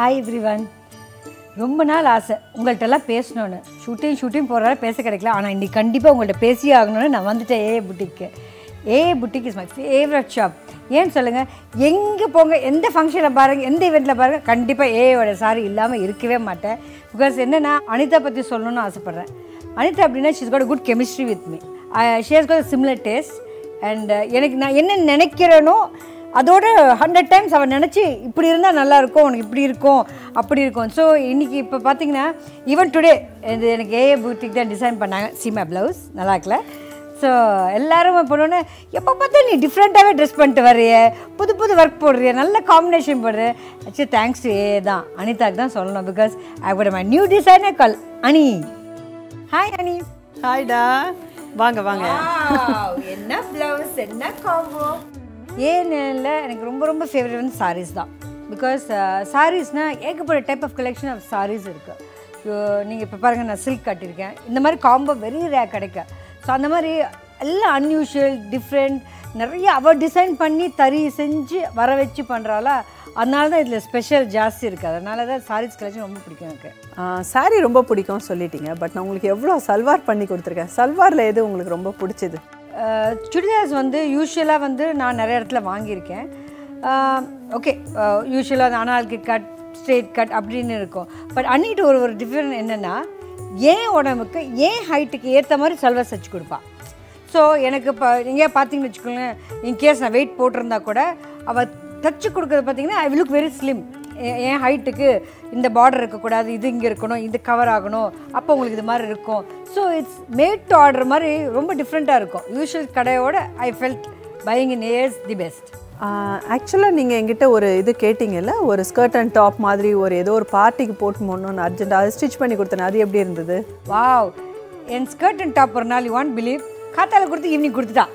Hi everyone ரொம்ப நாள் ஆசை உங்கள்கிட்டலாம் பேசணும்னு ஷூட்டிங் ஷூட்டிங் போகிறதால பேச கிடைக்கல ஆனால் இன்றைக்கி கண்டிப்பாக உங்கள்கிட்ட பேசியே ஆகணும்னு நான் வந்துட்டேன் a boutique a boutique is my favourite shop ஏன்னு சொல்லுங்கள் எங்கே போங்க எந்த ஃபங்க்ஷனில் பாருங்கள் எந்த ஈவெண்ட்டில் பாருங்கள் கண்டிப்பாக ஏயோட சாரி இல்லாமல் இருக்கவே மாட்டேன் பிகாஸ் என்னென்னா அனிதா பற்றி சொல்லணும்னு ஆசைப்பட்றேன் அனிதா அப்படின்னா she's got good chemistry with me she's got similar taste and எனக்கு நான் என்ன நினைக்கிறேனோ அதோட ஹண்ட்ரட் டைம்ஸ் அவன் நினச்சி இப்படி இருந்தால் நல்லா இருக்கும் உனக்கு இப்படி இருக்கும் அப்படி இருக்கும் ஸோ இன்றைக்கி இப்போ பார்த்தீங்கன்னா ஈவன் டுடே இது எனக்கு ஏஏ பூட்டிக் தான் டிசைன் பண்ணாங்க சீமா ப்ளவுஸ் நல்லா இருக்கல ஸோ எல்லாரும் பண்ணோன்னே எப்போ பார்த்தா நீ டிஃப்ரெண்ட்டாகவே ட்ரெஸ் பண்ணிட்டு வர்றிய புது புது ஒர்க் போடுறிய நல்ல காம்பினேஷன் போடுற ஆக்சுவலி தேங்க்ஸ் டு ஏ தான் அனிதாக்கு தான் சொல்லணும் பிகாஸ் ஐ கூட மை நியூ டிசைனர் கால் அனி ஹாய் அனி ஹாய்டா வாங்க வாங்க என்ன ப்ளவுஸ் என்ன காம்போ ஏன்னு இல்லை எனக்கு ரொம்ப ரொம்ப ஃபேவரட் வந்து சாரீஸ் தான் பிகாஸ் சாரீஸ்னால் ஏகப்பட்ட type of collection of sarees இருக்குது நீங்கள் இப்போ பாருங்கள் நான் சில்க் கட்டியிருக்கேன் இந்த மாதிரி காம்போ வெரி ரேர் கிடைக்க ஸோ அந்த மாதிரி எல்லாம் அன்யூஷுவல் டிஃப்ரெண்ட் நிறைய அவள் டிசைன் பண்ணி தறி செஞ்சு வர வச்சு பண்ணுறாளா அதனால தான் இதில் ஸ்பெஷல் ஜாஸ்தி இருக்குது அதனால தான் சாரீஸ் கலெக்ஷன் ரொம்ப பிடிக்கும் எனக்கு சாரி ரொம்ப பிடிக்கும் சொல்லிட்டீங்க பட் நான் உங்களுக்கு எவ்வளோ சல்வார் பண்ணி கொடுத்துருக்கேன் சல்வாரில் எது உங்களுக்கு ரொம்ப பிடிச்சது சுடிதார்ஸ் வந்து யூஸ்வலாக வந்து நான் நிறைய இடத்துல வாங்கியிருக்கேன் ஓகே யூஸ்வலாக அனால்கி கட் ஸ்ட்ரெயிட் கட் அப்படின்னு இருக்கும் பட் அன்னிட்டு ஒரு ஒரு டிஃப்ரெண்ட் என்னென்னா ஏன் உடம்புக்கு ஏன் ஹைட்டுக்கு ஏற்ற மாதிரி சல்வார் தைச்சு கொடுப்பா ஸோ எனக்கு இப்போ நீங்கள் பார்த்தீங்கன்னு வச்சுக்கோங்களேன் இன்கேஸ் நான் வெயிட் போட்டிருந்தா கூட அவள் தைச்சு கொடுக்குறது பார்த்தீங்கன்னா ஐ லுக் வெரி ஸ்லிம் என் ஹைட்டுக்கு இந்த பார்டர் இருக்கக்கூடாது இது இங்கே இருக்கணும் இது கவர் ஆகணும் அப்போ உங்களுக்கு இது மாதிரி இருக்கும் so it's made to order மாதிரி ரொம்ப டிஃப்ரெண்ட்டாக இருக்கும் யூஷுவல் கடையோட I felt buying in hers the best ஆக்சுவலாக நீங்கள் எங்கிட்ட ஒரு இது கேட்டிங்கல்ல ஒரு ஸ்கர்ட் அண்ட் டாப் மாதிரி ஒரு ஏதோ ஒரு பார்ட்டிக்கு போட்டு போடணும்னு அர்ஜென்ட் அதை ஸ்டிச் பண்ணி கொடுத்தேன் அது எப்படி இருந்தது வாவ் என் ஸ்கர்ட் அண்ட் டாப் ஒரு நாள் யூ வாண்ட் பிலீவ் காத்தால கொடுத்து ஈவினிங் கொடுத்துட்டான்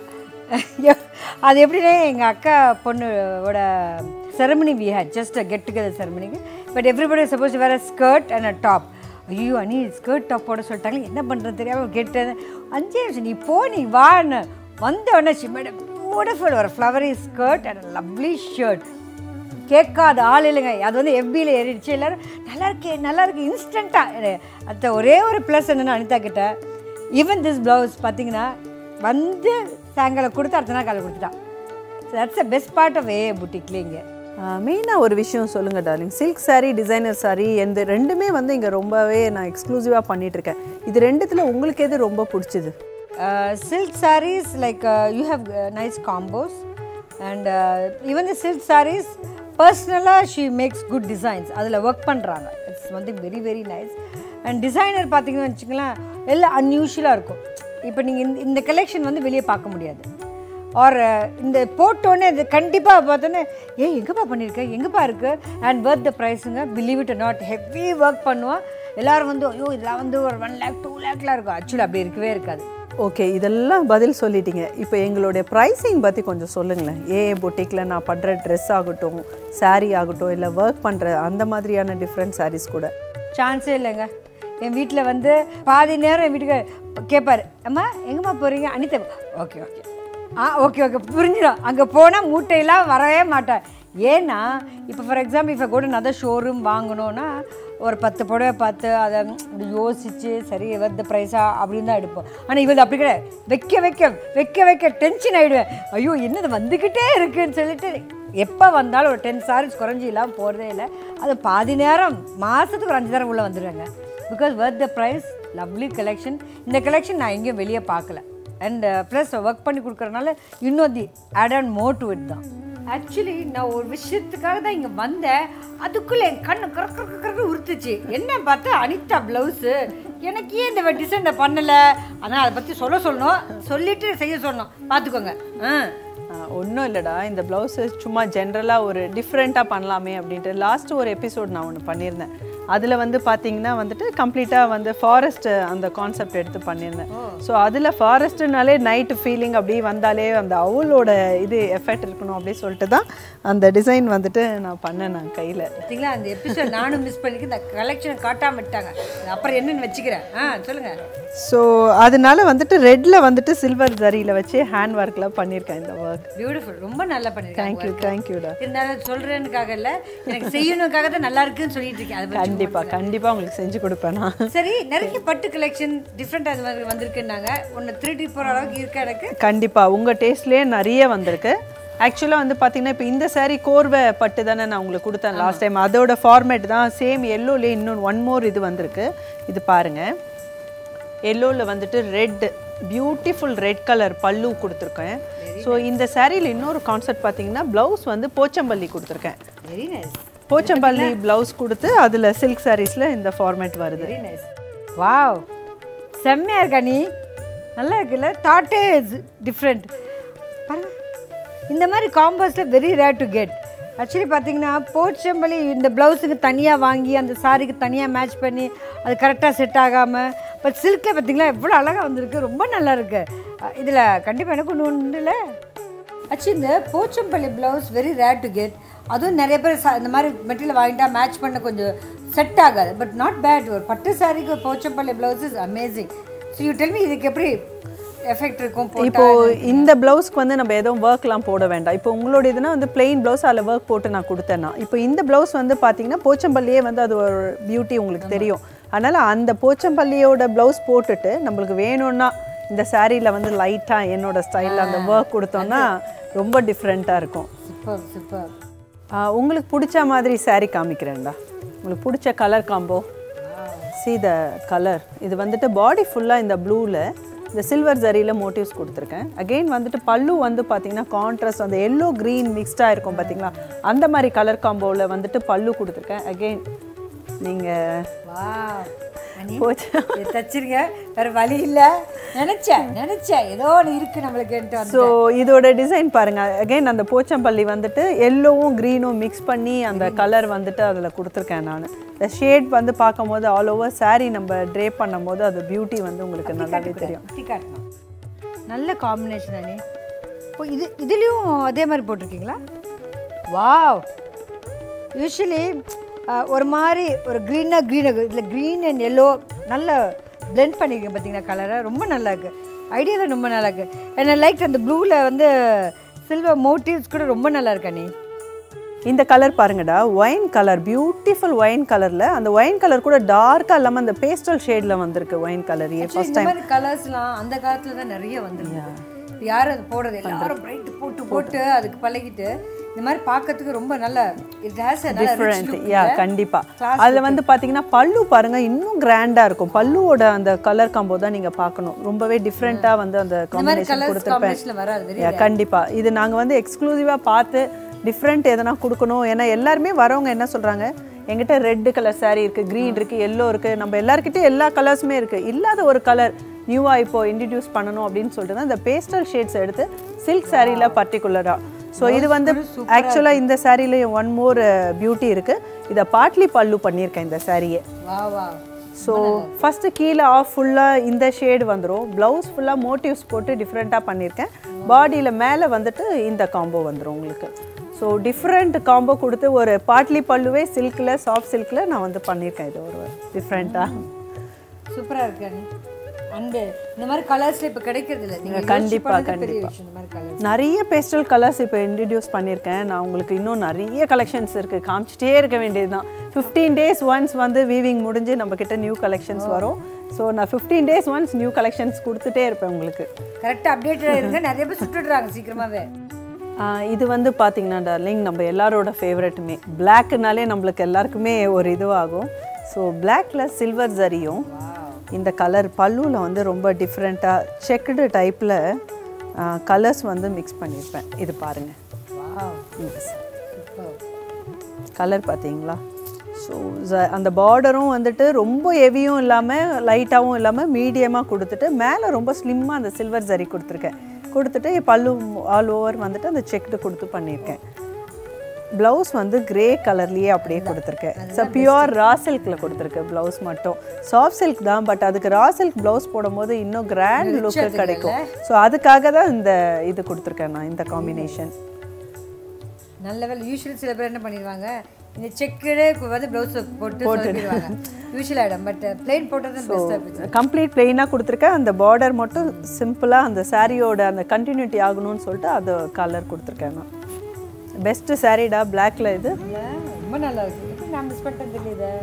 அது எப்படின்னா எங்கள் அக்கா பொண்ணோட ceremony we had just a get together செரமனிக்கு பட் எவ்ரிபடி சப்போஸ் வேற ஸ்கர்ட் அண்ட் அ டாப் ஐயோ அனி ஸ்கர்ட் டாப் போட சொல்லிட்டாங்க என்ன பண்ணுறது தெரியாமல் கேட்டேன் அஞ்சு நிமிஷம் நீ போ நீ வான்னு வந்த உடனே ஷி மேடம் பியூட்டிஃபுல் ஒரு flowery skirt and lovely shirt கேட்காத ஆள் இல்லைங்க அது வந்து எஃபியில் ஏறிடுச்சு எல்லாரும் நல்லா இருக்கே நல்லா இருக்கு இன்ஸ்டண்ட்டாக அந்த ஒரே ஒரு ப்ளஸ் என்னென்னு அனிதா கிட்ட ஈவன் திஸ் ப்ளவுஸ் பார்த்தீங்கன்னா வந்து சாயங்காலம் கொடுத்து அடுத்த நாள் காலை கொடுத்துட்டான் that's a best part of a புட்டிக்லேங்க மெயினாக ஒரு விஷயம் சொல்லுங்கள் darling silk saree designer saree எந்த ரெண்டுமே வந்து இங்கே ரொம்பவே நான் எக்ஸ்க்ளூசிவாக பண்ணிகிட்ருக்கேன் இது ரெண்டுத்தில் உங்களுக்கு எது ரொம்ப பிடிச்சது silk sarees like you have nice combos and even the silk sarees பர்சனலாக ஷீ மேக்ஸ் குட் டிசைன்ஸ் அதில் ஒர்க் பண்ணுறாங்க இட்ஸ் வந்து very very nice and designer பார்த்தீங்கன்னு வச்சுக்கலாம் எல்லாம் அன்யூஷுவலாக இருக்கும் இப்போ நீங்கள் இந்த இந்த கலெக்ஷன் வந்து வெளியே பார்க்க முடியாது ஆர் இந்த போட்டோன்னே இது கண்டிப்பாக பார்த்தோன்னே ஏ எங்கேப்பா பண்ணியிருக்க எங்கேப்பா இருக்குது அண்ட் பர்த் த ப்ரைஸுங்க believe it not heavy work பண்ணுவான் எல்லாரும் வந்து ஐயோ இதெல்லாம் வந்து ஒரு ஒன் லேக் டூ லேக்லாம் இருக்கும் ஆக்சுவலி அப்படி இருக்கவே இருக்காது ஓகே இதெல்லாம் பதில் சொல்லிட்டீங்க இப்போ எங்களுடைய ப்ரைஸிங் பற்றி கொஞ்சம் சொல்லுங்களேன் ஏ பொட்டிக்கில் நான் பண்ணுற ட்ரெஸ் ஆகட்டும் saree ஆகட்டும் இல்லை ஒர்க் பண்ணுற அந்த மாதிரியான டிஃப்ரெண்ட் sarees கூட சான்ஸே இல்லைங்க என் வீட்டில் வந்து பாதி நேரம் என் வீட்டுக்கு கேட்பாரு அம்மா எங்கம்மா போகிறீங்க அனிதா ஓகே ஓகே ஆ ஓகே ஓகே புரிஞ்சிடும் அங்கே போனால் மூட்டையெல்லாம் வரவே மாட்டேன் ஏன்னா இப்போ ஃபார் எக்ஸாம்பிள் இப்போ கூட நான் ஷோரூம் வாங்கணுன்னா ஒரு பத்து புடவை பார்த்து அதை இப்படி யோசித்து சரி எவ்வளோ ப்ரைஸா அப்படின்னு தான் எடுப்போம் ஆனால் இவள் அப்படி கிடையாது வைக்க வைக்க வைக்க வைக்க டென்ஷன் ஆகிடுவேன் ஐயோ என்னது வந்துக்கிட்டே இருக்குன்னு சொல்லிட்டு எப்போ வந்தாலும் ஒரு டென் சாரீஸ் குறைஞ்சி இல்லாமல் போகிறதே இல்லை அது பாதி நேரம் மாதத்துக்கு ஒரு அஞ்சு தரம் உள்ளே வந்துடுவாங்க because worth the price lovely collection இந்த கலெக்ஷன் நான் எங்கேயும் வெளியே பார்க்கல அண்ட் ப்ளஸ் ஒர்க் பண்ணி கொடுக்குறனால இன்னும் the add on more to it தான் ஆக்சுவலி நான் ஒரு விஷயத்துக்காக தான் இங்கே வந்தேன் அதுக்குள்ளே என் கண்ணு கறக்க கறக்க உறுத்துச்சு என்ன பார்த்தா அனிதா ப்ளவுஸு எனக்கு ஏன் இந்த டிசைனை பண்ணலை ஆனால் அதை பற்றி சொல்ல சொல்லணும் சொல்லிட்டு செய்ய சொல்லணும் பார்த்துக்கோங்க ஆ ஒன்றும் இல்லைடா இந்த ப்ளவுஸு சும்மா ஜென்ரலாக ஒரு டிஃப்ரெண்ட்டாக பண்ணலாமே அப்படின்ட்டு லாஸ்ட் ஒரு எபிசோட் நான் ஒன்று பண்ணியிருந்தேன் அதில் வந்து பார்த்தீங்கன்னா வந்துட்டு கம்ப்ளீட்டாக வந்து ஃபாரஸ்ட் அந்த கான்செப்ட் எடுத்து பண்ணியிருந்தேன் ஸோ அதில் ஃபாரஸ்ட்னாலே நைட்டு ஃபீலிங் அப்படியே வந்தாலே அந்த அவளோட இது எஃபெக்ட் இருக்கணும் அப்படி சொல்லிட்டு தான் அந்த டிசைன் வந்துட்டு நான் பண்ணேன் நான் கையில் பார்த்தீங்களா அந்த எபிசோட் நானும் மிஸ் பண்ணிக்க இந்த கலெக்ஷன் காட்டாம விட்டாங்க அப்புறம் என்னன்னு வச்சுக்கிறேன் ஆ சொல்லுங்க ஸோ அதனால வந்துட்டு ரெட்டில் வந்துட்டு சில்வர் ஜரியில் வச்சு ஹேண்ட் ஒர்க்கில் பண்ணியிருக்கேன் இந்த ஒர்க் பியூட்டிஃபுல் ரொம்ப நல்லா பண்ணிருக்காங்க தேங்க்யூ தேங்க்யூடா இருந்தாலும் சொல்றேனுக்காக இல்ல எனக்கு செய்யணுக்காக தான் நல்லா இருக்குன்னு சொல்லிட்டு இருக்கேன் அதை பத்தி கண்டிப்பாக கண்டிப்பாக உங்களுக்கு செஞ்சு கொடுப்பேன் நான் சரி நிறைய பட்டு கலெக்ஷன் டிஃப்ரெண்ட் அது வந்து வந்திருக்குன்னாங்க ஒன்று திருடி போகிற அளவுக்கு இருக்கா எனக்கு கண்டிப்பாக உங்கள் டேஸ்ட்லேயே நிறைய வந்திருக்கு ஆக்சுவலாக வந்து பார்த்தீங்கன்னா இப்போ இந்த saree கோர்வை பட்டு தானே நான் உங்களுக்கு கொடுத்தேன் லாஸ்ட் டைம் அதோட ஃபார்மேட் தான் சேம் எல்லோலேயே இன்னொன்று ஒன் மோர் இது வந்திருக்கு இது பாருங்கள் எல்லோவில் வந்துட்டு ரெட் பியூட்டிஃபுல் ரெட் கலர் பல்லு கொடுத்துருக்கேன் ஸோ இந்த சாரியில் இன்னொரு கான்செப்ட் பார்த்தீங்கன்னா ப்ளவுஸ் வந்து போச்சம்பள்ளி கொடுத்துருக்கேன் வெரி நைஸ் போச்சம்பள்ளி ப்ளவுஸ் கொடுத்து அதில் சில்க் சாரீஸில் இந்த ஃபார்மேட் வருது வெரி நைஸ் வாவ் செம்மையா இருக்கா நீ நல்லா இருக்குல்ல தாட்டே இஸ் டிஃப்ரெண்ட் பாருங்க இந்த மாதிரி காம்போஸில் very rare to get actually பார்த்தீங்கன்னா போச்சம்பள்ளி இந்த ப்ளவுஸுக்கு தனியாக வாங்கி அந்த சாரிக்கு தனியாக மேட்ச் பண்ணி அது கரெக்டாக செட் ஆகாமல் பட் சில்கில் பார்த்தீங்களா எவ்வளோ அழகாக வந்திருக்கு ரொம்ப நல்லா இருக்கு இதில் கண்டிப்பாக எனக்கு ஒன்று ஒன்று இல்லை ஆக்சுவலி இந்த Pochampally blouse very rare to get அதுவும் நிறைய பேர் ச- இந்த மாதிரி மெட்டீரியல் வாங்கிட்டா மேட்ச் பண்ண கொஞ்சம் செட் ஆகாது பட் நாட் பேட் ஒரு பட்டு சாரிக்கு ஒரு Pochampally blouse is amazing so you tell me இதுக்கு எப்படி எஃபெக்ட் இருக்கும் இப்போ இந்த ப்ளவுஸ்க்கு வந்து நம்ம எதுவும் ஒர்க்லாம் போட வேண்டாம் இப்போ உங்களோட இதுனா வந்து பிளெயின் ப்ளவுஸ் அதில் ஒர்க் போட்டு நான் கொடுத்தேன்னா இப்போ இந்த ப்ளவுஸ் வந்து பார்த்தீங்கன்னா போச்சம்பள்ளியே வந்து அது ஒரு பியூட்டி உங்களுக்கு தெரியும் அதனால் அந்த போச்சம்பள்ளியோட ப்ளவுஸ் போட்டுட்டு நம்மளுக்கு வேணும்னா இந்த சாரியில் வந்து லைட்டாக என்னோட ஸ்டைலில் அந்த ஒர்க் கொடுத்தோம்னா ரொம்ப டிஃப்ரெண்ட்டாக இருக்கும் சூப்பர் சூப்பர் ஆஹ் உங்களுக்கு பிடிச்ச மாதிரி saree காமிக்கிறேன்டா உங்களுக்கு பிடிச்ச colour combo see the colour இது வந்துட்டு பாடி ஃபுல்லாக இந்த ப்ளூவில் இந்த சில்வர் ஜரியில் மோட்டிவ்ஸ் கொடுத்துருக்கேன் அகெயின் வந்துட்டு பல்லு வந்து பார்த்தீங்கன்னா கான்ட்ராஸ்ட் அந்த எல்லோ க்ரீன் மிக்ஸ்டாக இருக்கும் பார்த்தீங்களா அந்த மாதிரி கலர் காம்போவில் வந்துட்டு பல்லு கொடுத்துருக்கேன் அகெயின் நீங்கள் வா அனி போச்சு இதை தச்சிருங்க வேற வழி இல்லை நினைச்சேன் நினைச்சேன் ஏதோ ஒன்று இருக்கு நம்மளுக்குன்ட்டு வந்து ஸோ இதோட டிசைன் பாருங்க அகைன் அந்த போச்சம்பள்ளி வந்துட்டு எல்லோவும் க்ரீனும் மிக்ஸ் பண்ணி அந்த கலர் வந்துட்டு அதில் கொடுத்துருக்கேன் நான் இந்த ஷேட் வந்து பார்க்கும்போது ஆல் ஓவர் saree நம்ம ட்ரேப் பண்ணும்போது அது பியூட்டி வந்து உங்களுக்கு நல்லாவே தெரியும் குத்தி காட்டணும் நல்ல காம்பினேஷன் அனி இப்போ இது இதுலேயும் அதே மாதிரி போட்டிருக்கீங்களா வாவ் யூஸ்வலி ஒரு மாதிரி ஒரு க்ரீனாக க்ரீனாக இதில் க்ரீன் அண்ட் எல்லோ நல்ல blend பண்ணியிருக்கேன் பார்த்தீங்களா கலரை ரொம்ப நல்லா இருக்கு ஐடியா தான் ரொம்ப நல்லா இருக்கு என்ன லைக் அந்த ப்ளூவில் வந்து சில்வர் மோட்டிவ்ஸ் கூட ரொம்ப நல்லா இருக்கா நீ இந்த கலர் பாருங்கடா ஒயின் கலர் பியூட்டிஃபுல் ஒயின் கலரில் அந்த ஒயின் கலர் கூட டார்க்காக இல்லாமல் அந்த பேஸ்டல் ஷேடில் வந்திருக்கு ஒயின் கலர் ஃபர்ஸ்ட் இந்த மாதிரி கலர்ஸ்லாம் அந்த காலத்துல தான் நிறைய வந்துருக்கு யாரும் அது போடுறது எல்லாரும் பிரைட் போட்டு போட்டு அதுக்கு பழகிட்டு இந்த மாதிரி பார்க்கறதுக்கு ரொம்ப நல்ல இட் ஹேஸ் a நல்ல rich டிஃப்ரெண்ட் look யா இல்ல? கண்டிப்பாக அதில் வந்து பார்த்தீங்கன்னா பல்லு பாருங்க இன்னும் கிராண்டாக இருக்கும் பல்லுவோட அந்த கலர் காம்போ தான் நீங்கள் பார்க்கணும் ரொம்பவே டிஃப்ரெண்ட்டாக வந்து அந்த இந்த மாதிரி காம்பினேஷன் கலர்ஸ் கொடுத்துருப்பேன் காம்பினேஷன்ல வராது வெரி Yeah, கண்டிப்பா இது நாங்க வந்து எக்ஸ்க்ளூசிவா பார்த்து டிஃப்ரெண்ட் எதனா கொடுக்கணும் ஏன்னா எல்லாருமே வரவங்க என்ன சொல்றாங்க என்கிட்ட ரெட் கலர் saree இருக்கு green இருக்கு எல்லோ இருக்கு நம்ம எல்லாருக்கிட்டையும் எல்லா கலர்ஸுமே இருக்கு இல்லாத ஒரு கலர் நியூவா இப்போ இன்ட்ரடியூஸ் பண்ணணும் அப்படின்னு சொல்லிட்டு தான் இந்த பேஸ்டல் ஷேட்ஸ் எடுத்து சில்க் சாரீல பர்டிகுலரா ஸோ இது வந்து ஆக்சுவலாக இந்த சாரியில ஒன் மோர் பியூட்டி இருக்கு இதை பார்ட்லி பல்லு பண்ணியிருக்கேன் இந்த சாரியை வா வா ஸோ ஃபஸ்ட்டு கீழே ஆஃப் ஃபுல்லாக இந்த ஷேடு வந்துடும் ப்ளவுஸ் ஃபுல்லாக மோட்டிவ்ஸ் போட்டு டிஃப்ரெண்ட்டாக பண்ணியிருக்கேன் பாடியில் மேலே வந்துட்டு இந்த காம்போ வந்துடும் உங்களுக்கு ஸோ டிஃப்ரெண்ட் காம்போ கொடுத்து ஒரு பாட்லி பல்லுவே சில்கில் சாஃப்ட் சில்கில் நான் வந்து பண்ணியிருக்கேன் இது ஒரு டிஃப்ரெண்ட்டாக சூப்பரா இருக்கு அனி அண்ட் இந்த மாதிரி கலர்ஸ்ல இப்ப கிடைக்கிறது இல்ல நீங்க கண்டிப்பா, கண்டிப்பா பெரிய விஷயம் இந்த மாதிரி கலர்ஸ் நிறைய பேஸ்டல் கலர்ஸ் இப்போ இன்ட்ரடியூஸ் பண்ணியிருக்கேன் நான் உங்களுக்கு இன்னும் நிறைய கலெக்ஷன்ஸ் இருக்குது காமிச்சிட்டே இருக்க வேண்டியது தான் ஃபிஃப்டீன் டேஸ் ஒன்ஸ் வந்து வீவிங் முடிஞ்சு நம்ம கிட்ட நியூ கலெக்ஷன்ஸ் வரும் ஸோ நான் fifteen days once new collections கொடுத்துட்டே இருப்பேன் உங்களுக்கு கரெக்டா அப்டேட்டடா இருங்க நிறைய பேர் சுட்டுடுறாங்க சீக்கிரமாவே ஆஹ் இது வந்து பார்த்தீங்கன்னா டார்லிங் நம்ம எல்லாரோட ஃபேவரட்டுமே பிளாக்னாலே நம்மளுக்கு எல்லாருக்குமே ஒரு இதுவாகும் ஸோ பிளாக்ல சில்வர் ஜரியும் இந்த கலர் பல்லுவில் வந்து ரொம்ப டிஃப்ரெண்ட்டாக செக்குடு டைப்பில் கலர்ஸ் வந்து மிக்ஸ் பண்ணியிருப்பேன் இது பாருங்கள் வாவ் சூப்பர் கலர் பார்த்தீங்களா ஸோ அந்த பார்டரும் வந்துட்டு ரொம்ப ஹெவியும் இல்லாமல் லைட்டாகவும் இல்லாமல் மீடியமாக கொடுத்துட்டு மேலே ரொம்ப ஸ்லிம்மாக அந்த சில்வர் ஜரி கொடுத்துருக்கேன் கொடுத்துட்டு பல்லு ஆல் ஓவர் வந்துட்டு அந்த செக்டு கொடுத்து பண்ணியிருக்கேன் ப்ளவுஸ் வந்து கிரே கலர்லேயே அப்படியே கொடுத்துருக்கேன் ஸோ பியூர் ரா சில்கில் கொடுத்துருக்கு ப்ளவுஸ் மட்டும் சாஃப்ட் சில்க் தான் பட் அதுக்கு ரா சில்க் ப்ளவுஸ் போடும்போது இன்னும் கிராண்ட் லுக்கு கிடைக்கும் ஸோ அதுக்காக தான் இந்த இது கொடுத்துருக்கேன் நான் இந்த காம்பினேஷன் நல்ல வேலை யூஸ்வலி சில பேர் என்ன பண்ணிடுவாங்க இந்த செக்குடு வந்து ப்ளவுஸ் போட்டு சொல்லிடுவாங்க யூஸ்வல் ஆகிடும் பட் பிளெயின் போட்டது தான் பெஸ்ட்டாக இருந்துச்சு கம்ப்ளீட் பிளெயினாக கொடுத்துருக்கேன் அந்த பார்டர் மட்டும் சிம்பிளாக அந்த சாரியோட அந்த கண்டினியூட்டி ஆகணும்னு சொல்லிட்டு அது கலர் கொடுத்துருக்கேன் நான் பெஸ்ட்டு சாரீடா பிளாக்ல இது இல்ல, ரொம்ப நல்லா இருக்கு எப்படி நான் மிஸ் பண்ணிட்டேன் தெரியல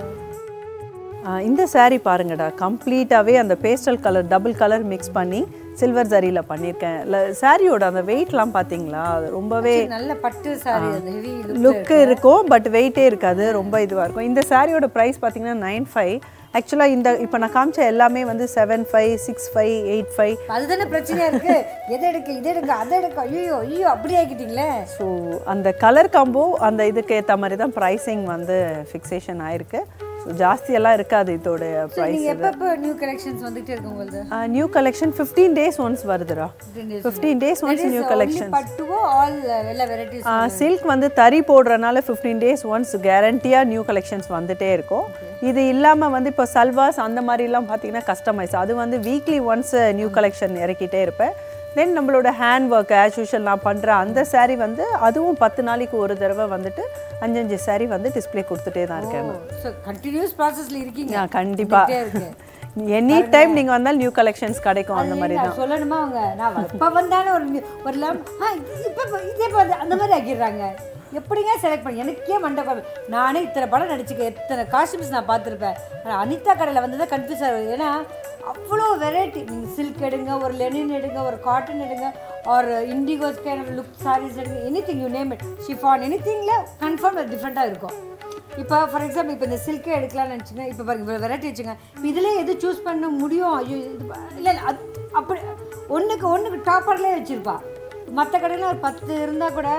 ஆ, இந்த saree பாருங்கடா கம்ப்ளீட்டாகவே அந்த pastel colour double colour mix பண்ணி சில்வர் ஜரியில் பண்ணியிருக்கேன் இல்லை சாரியோட அந்த வெயிட்லாம் பார்த்தீங்களா அது ரொம்பவே நல்ல பட்டு சாரி அந்த ஹெவி லுக்கு இருக்கும் பட் வெயிட்டே இருக்காது ரொம்ப இதுவாக இருக்கும் இந்த சாரியோட ப்ரைஸ் பார்த்தீங்கன்னா நைன் ஃபைவ் ஆக்சுவலாக இந்த இப்போ நான் காமிச்ச எல்லாமே வந்து seven five six five eight five அதுதானே பிரச்சனையா இருக்கு எதை எடுக்க இதை எடுக்க அதை எடுக்க ஐயோ ஐயோ அப்படி ஆக்கிட்டீங்களே ஸோ அந்த கலர் காம்போ அந்த இதுக்கு ஏற்ற மாதிரி தான் ப்ரைஸிங் வந்து ஃபிக்சேஷன் ஆயிருக்கு ஸோ ஜாஸ்தியெல்லாம் இருக்காது இதோட ப்ரைஸ் நீங்க எப்பப்போ நியூ கலெக்ஷன்ஸ் வந்துட்டே இருக்கு உங்களுது new collection fifteen days once வருதுடா 15 days. Fifteen days once new collection பட்டுவோ ஆல் எல்லா வெரைட்டிஸ் சில்க் வந்து தறி போடுறதுனால ஃபிஃப்டீன் டேஸ் ஒன்ஸ் கேரண்டியாக நியூ கலெக்ஷன்ஸ் வந்துட்டே இருக்கும் இது இல்லாமல் வந்து இப்போ சல்வாஸ் அந்த மாதிரிலாம் பார்த்தீங்கன்னா கஸ்டமைஸ் அது வந்து வீக்லி ஒன்ஸ் நியூ கலெக்ஷன் இறக்கிட்டே இருப்பேன் தென் நம்மளோட ஹேண்ட் ஒர்க் ஆஸ் யூஷுவல் நான் பண்ணுற அந்த saree வந்து அதுவும் பத்து நாளைக்கு ஒரு தடவை வந்துட்டு அஞ்சஞ்சு saree வந்து டிஸ்ப்ளே கொடுத்துட்டே தான் இருக்கேன் நான். ஸோ கண்டினியூஸ் ப்ராசஸ்ல இருக்கீங்க நான் கண்டிப்பாக வந்துட்டே இருக்கு எனி டைம் நீங்கள் வந்தால் நியூ கலெக்ஷன்ஸ் கிடைக்கும் அந்த மாதிரி நான் சொல்லணுமா அவங்க நான் இப்போ வந்தாலும் ஒரு new- ஒரு லம் ஆ இப்போ இதே இப்போ வந்து அந்த மாதிரி ஆக்கிடுறாங்க எப்படிங்க செலக்ட் பண்ணி எனக்கே மண்டை குழம்பு. நானே இத்தனை படம் நடிச்சுக்க எத்தனை காஸ்டியூம்ஸ் நான் பார்த்துருப்பேன் ஆனால் அனிதா கடையில் வந்து தான் கன்ஃபியூஸ் ஆகுது ஏன்னா அவ்வளோ வெரைட்டி நீங்கள் சில்க் எடுங்க ஒரு லெனின் எடுங்க ஒரு காட்டன் எடுங்க ஒரு இண்டிகோ ஸ்கேன் லுக் சாரீஸ் எடுங்க any thing you name it chiffon any திங்கில் கன்ஃபார்ம் டிஃப்ரெண்ட்டாக இருக்கும் இப்போ ஃபார் எக்ஸாம்பிள் இப்போ இந்த சில்கே எடுக்கலாம்னு நினச்சிங்கன்னா இப்போ பாருங்க இவ்வளோ வெரைட்டி வச்சுங்க இப்போ இதிலே எது சூஸ் பண்ண முடியும் ஐயோ இது ப- இல்லை இல்லை அது அப்படி ஒன்றுக்கு ஒன்றுக்கு டாப்பர்லேயே வச்சுருப்பா மற்ற கடையில் ஒரு பத்து இருந்தால் கூட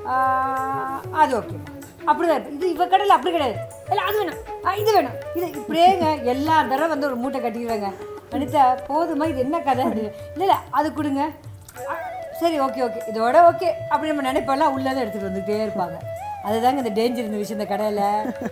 ஆஹ், அது ஓகே அப்படிதான் இருக்கு இது இவ கடையில் அப்படி கிடையாது இல்லை அது வேணும் ஆ, இது வேணும் இது இப்படியேங்க எல்லா தடவை வந்து ஒரு மூட்டை கட்டிடுவாங்க அனிதா போதுமா இது என்ன கதை அப்படின்னு இல்லை இல்லை அது கொடுங்க ஆ, சரி ஓகே ஓகே இதோட ஓகே அப்படி நம்ம நினைப்பெல்லாம் உள்ளே தான் எடுத்துகிட்டு வந்துகிட்டே இருப்பாங்க அதுதாங்க இந்த டேஞ்சர் இந்த விஷயம் இந்த கடையில்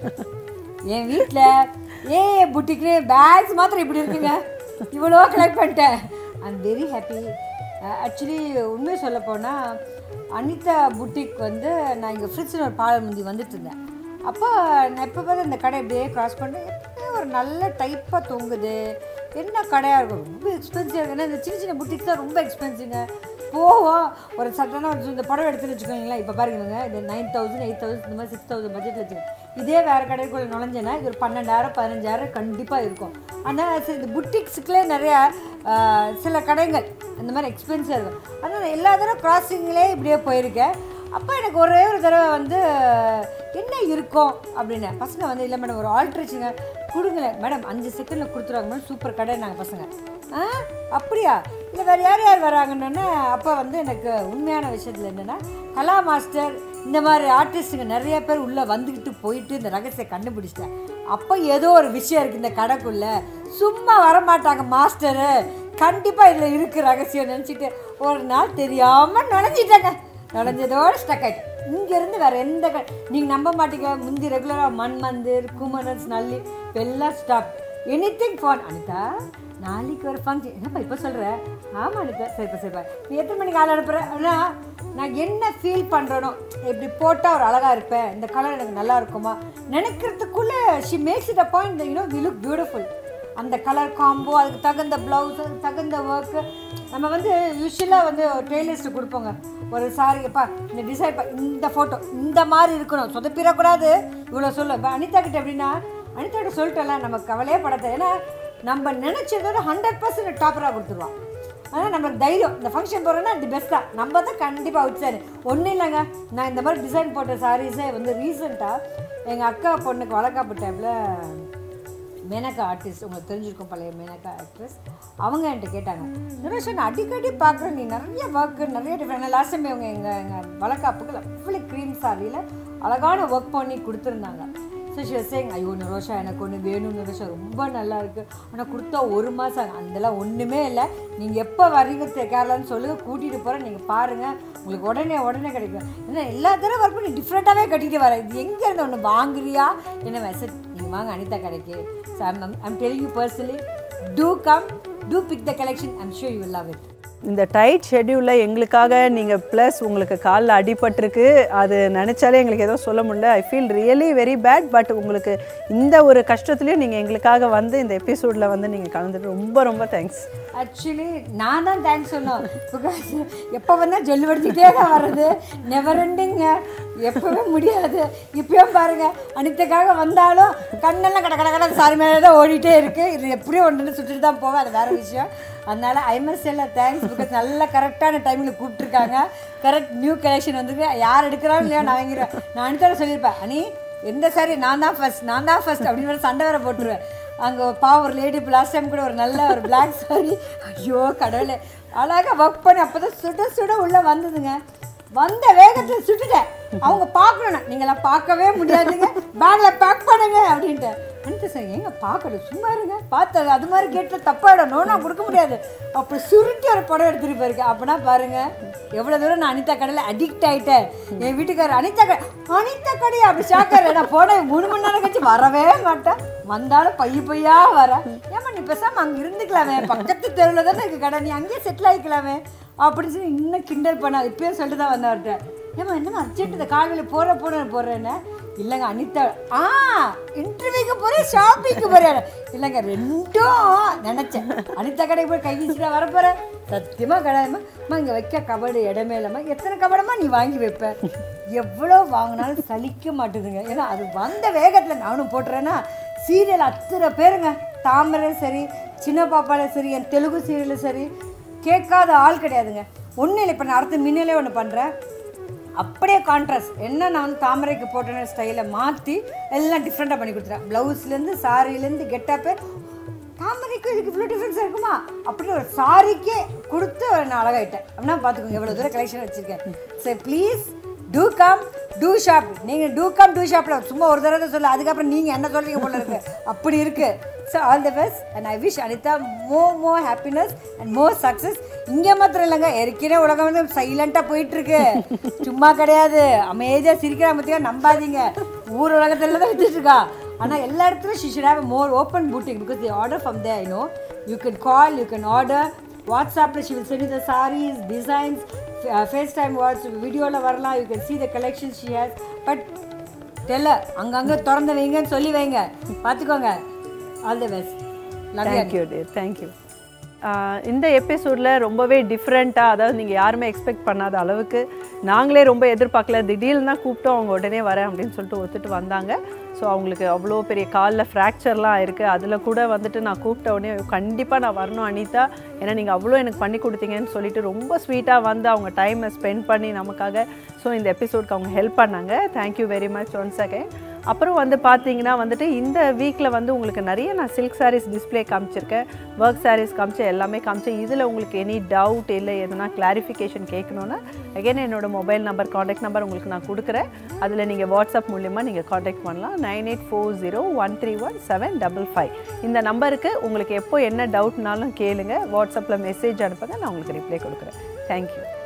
என் வீட்டில் ஏ புட்டிக்கு பேக்ஸ் மாத்திரம் இப்படி இருக்குங்க இவ்வளோ கலெக்ட் பண்ணிட்டேன் I am very happy actually உண்மையை சொல்ல போனால் அனிதா புட்டிக் வந்து நான் இங்கே ஃப்ரிட்ஜில் ஒரு பாலம் முந்தி வந்துட்டு இருந்தேன் அப்போ நான் எப்போ பார்த்து இந்த கடை இப்படியே கிராஸ் பண்ணேன் எப்பவுமே ஒரு நல்ல டைப்பாக தொங்குது என்ன கடையாக இருக்கும் ரொம்ப எக்ஸ்பென்சிவ் ஏன்னா இந்த சின்ன சின்ன புட்டிக்ஸ் தான் ரொம்ப எக்ஸ்பென்சிவ்ங்க போவோம் ஒரு சட்டனாக ஒரு இந்த படம் எடுத்துன்னு வச்சுக்கோங்களேன் இப்போ பாருங்க இந்த நைன் தௌசண்ட் எயிட் தௌசண்ட் இந்த மாதிரி சிக்ஸ் தௌசண்ட் பட்ஜெட் வச்சுக்கோங்க இதே வேறு கடைக்குள்ள நுழைஞ்சேன்னா இது ஒரு பன்னெண்டாயிரம் பதினஞ்சாயிரம் கண்டிப்பாக இருக்கும் ஆனால் சரி இந்த புட்டிக்ஸுக்குள்ளே நிறையா ஆஹ், சில கடைகள் இந்த மாதிரி எக்ஸ்பென்சிவாக இருக்கும் ஆனால் எல்லா தடவை கிராசிங்லேயே இப்படியே போயிருக்கேன் அப்போ எனக்கு ஒரே ஒரு தடவை வந்து என்ன இருக்கும் அப்படின்னு பசங்க வந்து இல்லை மேடம் ஒரு ஆல்ட்ரேஷனுங்க கொடுங்களேன் மேடம் அஞ்சு செகண்டில் கொடுத்துருவாங்க மேடம் சூப்பர் கடை நாங்கள் பசங்க ஆ அப்படியா இல்லை வேறு யார் யார் வராங்கன்னு அப்போ வந்து எனக்கு உண்மையான விஷயத்தில் என்னென்னா கலா மாஸ்டர் இந்த மாதிரி ஆர்டிஸ்ட்டுங்க நிறைய பேர் உள்ளே வந்துக்கிட்டு போயிட்டு இந்த ரகசியம் கண்டுபிடிச்சிட்டேன் அப்போ ஏதோ ஒரு விஷயம் இருக்குது இந்த கடைக்குள்ளே சும்மா வரமாட்டாங்க மாஸ்டரு கண்டிப்பாக இதில் இருக்குது ரகசியம் நினச்சிட்டு ஒரு நாள் தெரியாமல் நுழைஞ்சிட்டாங்க நுழைஞ்சதோட ஸ்டக் ஆகிட்டு இங்கேருந்து வேறு எந்த க நீங்கள் நம்ப மாட்டீங்க முந்தி ரெகுலராக மண்மந்திர் குமரன்ஸ் நல்லி இப்ப எல்லாம் stop any thing phone Anitha நாளைக்கு ஒரு ஃபங்க்ஷன் என்னப்பா இப்போ சொல்கிற ஆமாம் அனிதா சரிப்பா சரிப்பா நீ எத்தனை மணிக்கு ஆள் அனுப்புகிற ஆனால் நான் என்ன ஃபீல் பண்ணுறனோ இப்படி போட்டால் ஒரு அழகாக இருப்பேன் இந்த கலர் எனக்கு நல்லா இருக்குமா நினைக்கிறதுக்குள்ளே she makes it a point you know we look beautiful அந்த கலர் காம்போ அதுக்கு தகுந்த ப்ளவுஸ் அதுக்கு தகுந்த ஒர்க்கு நம்ம வந்து யூஸ்வலாக வந்து டெய்லர்ஸ்ட்டு கொடுப்போங்க ஒரு சாரிப்பா இந்த டிசைன் இந்த ஃபோட்டோ இந்த மாதிரி இருக்கணும் சொதப்பிடக்கூடாது இவ்வளோ சொல்ல இப்போ அனிதா கிட்ட எப்படின்னா அனிதா கிட்ட சொல்லிட்டோம்ல நம்ம கவலையே படாத ஏன்னா நம்ம நினச்சதோட ஹண்ட்ரட் பர்சன்ட் டாப்பராக கொடுத்துருவோம் ஆனால் நம்மளுக்கு தைரியம் இந்த ஃபங்க்ஷன் போகிறோன்னா இது பெஸ்ட்டாக நம்ம தான் கண்டிப்பாக அவுட் சார் ஒன்றும் இல்லைங்க நான் இந்த மாதிரி டிசைன் போட்ட சாரீஸே வந்து ரீசெண்டாக எங்கள் அக்கா பொண்ணுக்கு வளர்க்காப்பு டைமில் மேனகா ஆர்டிஸ்ட் உங்களுக்கு தெரிஞ்சிருக்கும் பழைய மேனகா ஆக்ட்ரஸ் அவங்க என்கிட்ட கேட்டாங்க நிரேஷ் நான் அடிக்கடி பார்க்குறேன் நீ நிறைய ஒர்க்கு நிறைய டிஃப்ரெண்ட் லாஸ்ட் டைம் அவங்க எங்கள் எங்கள் வளர்க்காப்புக்கு அவ்வளோ க்ரீம் சாரியில் அழகான ஒர்க் பண்ணி கொடுத்துருந்தாங்க ஸோ ஸோ ஷி சேங் ஐயோ நரோஷா எனக்கு ஒன்று வேணும் நரோஷா ரொம்ப நல்லா இருக்கு ஆனால் கொடுத்தா ஒரு மாதம் அதெல்லாம் ஒன்றுமே இல்லை நீங்கள் எப்போ வர்றீங்க தெ- கேரளான்னு சொல்லுங்க கூட்டிகிட்டு போகிறேன் நீங்கள் பாருங்கள் உங்களுக்கு உடனே உடனே கிடைக்கும் ஏன்னா எல்லா தடவை ஒர்க் பண்ணி டிஃப்ரெண்ட்டாகவே கட்டிட்டு வரேன் இது எங்கே இருந்து ஒன்று வாங்குறியா என்ன மெசேஜ் நீங்கள் வாங்க அனிதா கடைக்கு so I'm I'm telling you personally to come to pick the collection I'm sure you love it இந்த டைட் ஷெட்யூலில் எங்களுக்காக நீங்கள் ப்ளஸ் உங்களுக்கு காலில் அடிபட்டிருக்கு அது நினச்சாலே எங்களுக்கு ஏதோ சொல்ல முடியல I feel really very bad but உங்களுக்கு இந்த ஒரு கஷ்டத்துலேயும் நீங்கள் எங்களுக்காக வந்து இந்த எபிசோடில் வந்து நீங்கள் கலந்துட்டு ரொம்ப ரொம்ப தேங்க்ஸ் ஆக்சுவலி நான் தான் தேங்க்ஸ் சொன்னோம் பிகாஸ் எப்போ வந்தால் ஜொல்லுபடுத்திக்கிட்டே தான் வர்றது நெவர் எண்டிங்க எப்பவே முடியாது இப்பயும் பாருங்க அனித்தக்காக வந்தாலும் கண்ணெல்லாம் கட கட கட சாரி மேலே தான் ஓடிட்டே இருக்கு இது எப்படியும் ஒன்று சுட்டுட்டு தான் போவேன் அது வேற விஷயம் அதனால ஐமஸ் எல்லாம் தேங்க்ஸ் பிகாஸ் நல்ல கரெக்டான டைமில் கூப்பிட்டுருக்காங்க கரெக்ட் நியூ கலெக்ஷன் வந்துருக்கு யார் எடுக்கிறாலும் இல்லையா நான் வாங்கிறேன் நான் அனிதா சொல்லியிருப்பேன் அனி எந்த சாரி நான் தான் ஃபர்ஸ்ட் நான் தான் ஃபர்ஸ்ட் அப்படின்னு வேற சண்டை வேற போட்டுருவேன் அங்கே பா ஒரு லேடி இப்போ லாஸ்ட் டைம் கூட ஒரு நல்ல ஒரு பிளாக் சாரி ஐயோ கடவுளே அழகாக ஒர்க் பண்ணி அப்போ தான் சுட சுட உள்ளே வந்ததுங்க வந்த வேகத்தில் சுட்டுட்டேன் அவங்க பார்க்கணும் நீங்களாம் பார்க்கவே முடியாதுங்க பேக்கில் பேக் பண்ணுங்க அப்படின்ட்டு அனிதா சார் ஏங்க பார்க்கணும் சும்மா இருங்க பார்த்தது அது மாதிரி கேட்டு தப்பாயிடும் நோனா கொடுக்க முடியாது அப்படி சுருட்டி ஒரு படம் எடுத்துகிட்டு போயிருக்கு அப்படின்னா பாருங்க எவ்வளோ தூரம் நான் அனிதா கடையில் அடிக்ட் ஆகிட்டேன் என் வீட்டுக்காரர் அனிதா கடை அனிதா கடை அப்படி ஷாக்காரு நான் போனேன் மூணு மணி நேரம் கழிச்சு வரவே மாட்டேன் வந்தாலும் பைய பையா வர ஏமா நீ பேசாம அங்கே இருந்துக்கலாமே பக்கத்து தெருவில் தானே இருக்கு கடை நீ அங்கேயே செட்டில் ஆகிக்கலாமே அப்படின்னு சொல்லி இன்னும் கிண்டல் பண்ண இப்பயும் சொல்லிட்டு தான் வந்தேன் அவர்கிட்ட ஏமா என்னமா அர்ஜென்ட் இந்த காலையில் போகிற போகிற போடுறேன்னு இல்லைங்க அனிதா ஆ இன்டர்வியூக்கு போகிறேன் ஷாப்பிங்க்கு போகிறேன் இல்லைங்க ரெண்டும் நினச்சேன் அனிதா கடைக்கு போய் கை வீசிட்டு வர போகிறேன் சத்தியமாக கிடையாதுமா இங்கே வைக்க கபடு இடமே இல்லாமல் எத்தனை கபடமா நீ வாங்கி வைப்ப எவ்வளோ வாங்கினாலும் சலிக்க மாட்டுதுங்க ஏன்னா அது வந்த வேகத்தில் நானும் போட்டுறேன்னா சீரியல் அத்தனை பேருங்க தாமரை சரி சின்ன பாப்பால சரி என் தெலுங்கு சீரியலும் சரி கேட்காத ஆள் கிடையாதுங்க ஒன்றும் இல்லை இப்போ நான் அடுத்த மின்னலே ஒன்று பண்ணுறேன் அப்படியே கான்ட்ராஸ்ட் என்ன நான் வந்து தாமரைக்கு போட்ட ஸ்டைலை மாற்றி எல்லாம் டிஃப்ரெண்ட்டாக பண்ணி கொடுத்துறேன் ப்ளவுஸ்லேருந்து சாரிலேருந்து கெட்டப்பே தாமரைக்கு இதுக்கு இவ்வளோ டிஃப்ரென்ஸ் இருக்குமா அப்படி ஒரு சாரிக்கே கொடுத்து நான் அழகாயிட்டேன் அப்படின்னா பார்த்துக்கோங்க எவ்வளோ தூரம் கலெக்ஷன் வச்சுருக்கேன் சரி please to come to shop நீங்கள் டூ கம் டூ ஷாப்பில் சும்மா ஒரு தடவை தான் சொல்ல அதுக்கப்புறம் நீங்கள் என்ன சொல்றீங்க போல இருக்கு அப்படி இருக்கு so all the best and I wish Anitha more more happiness and more success இங்கே மாத்திரம் இல்லைங்க ஏற்கனவே உலகம் வந்து சைலண்ட்டாக போயிட்டு இருக்கு சும்மா கிடையாது அமைதியாக சிரிக்கிற மத்தியா நம்பாதீங்க ஊர் உலகத்துல தான் வச்சுட்டு இருக்கா ஆனால் எல்லா இடத்துலையும் she should have more open booting because the order from they I know you can call you can order வாட்ஸ்அப்பில் she will send the sarees designs face time WhatsApp வீடியோவில் வரலாம் you can see the collection she has but தெரியல அங்கங்கே திறந்து வைங்கன்னு சொல்லி வைங்க பார்த்துக்கோங்க all the best love you thank you dear thank you இந்த எபிசோடில் ரொம்பவே டிஃப்ரெண்ட்டாக அதாவது நீங்கள் யாருமே எக்ஸ்பெக்ட் பண்ணாத அளவுக்கு நாங்களே ரொம்ப எதிர்பார்க்கல திடீர்னு தான் கூப்பிட்டோம் அவங்க உடனே வரேன் அப்படின்னு சொல்லிட்டு ஒத்துட்டு வந்தாங்க ஸோ அவங்களுக்கு அவ்வளோ பெரிய காலில் ஃப்ராக்சர்லாம் ஆயிருக்கு அதில் கூட வந்துட்டு நான் கூப்பிட்ட உடனே கண்டிப்பாக நான் வரணும் அனிதா ஏன்னா நீங்கள் அவ்வளோ எனக்கு பண்ணி கொடுத்தீங்கன்னு சொல்லிட்டு ரொம்ப ஸ்வீட்டாக வந்து அவங்க டைமை ஸ்பெண்ட் பண்ணி நமக்காக ஸோ இந்த எபிசோட்க்கு அவங்க ஹெல்ப் பண்ணாங்க thank you very much once again அப்புறம் வந்து பார்த்தீங்கன்னா வந்துட்டு இந்த வீக்கில் வந்து உங்களுக்கு நிறைய நான் சில்க் sarees டிஸ்ப்ளே காமிச்சிருக்கேன் ஒர்க் sarees காமிச்சேன் எல்லாமே காமிச்சேன் இதில் உங்களுக்கு எனி டவுட் இல்லை எதுனா கிளாரிஃபிகேஷன் கேட்கணுன்னா அகைன் என்னோட மொபைல் நம்பர் காண்டாக்ட் நம்பர் உங்களுக்கு நான் கொடுக்குறேன் அதில் நீங்கள் வாட்ஸ்அப் மூலியமாக நீங்கள் காண்டாக்ட் பண்ணலாம் nine eight four zero one three one seven double five இந்த நம்பருக்கு உங்களுக்கு எப்போ என்ன டவுட்னாலும் கேளுங்க வாட்ஸ்அப்பில் மெசேஜ் அனுப்புங்க நான் உங்களுக்கு ரிப்ளை கொடுக்குறேன் தேங்க்யூ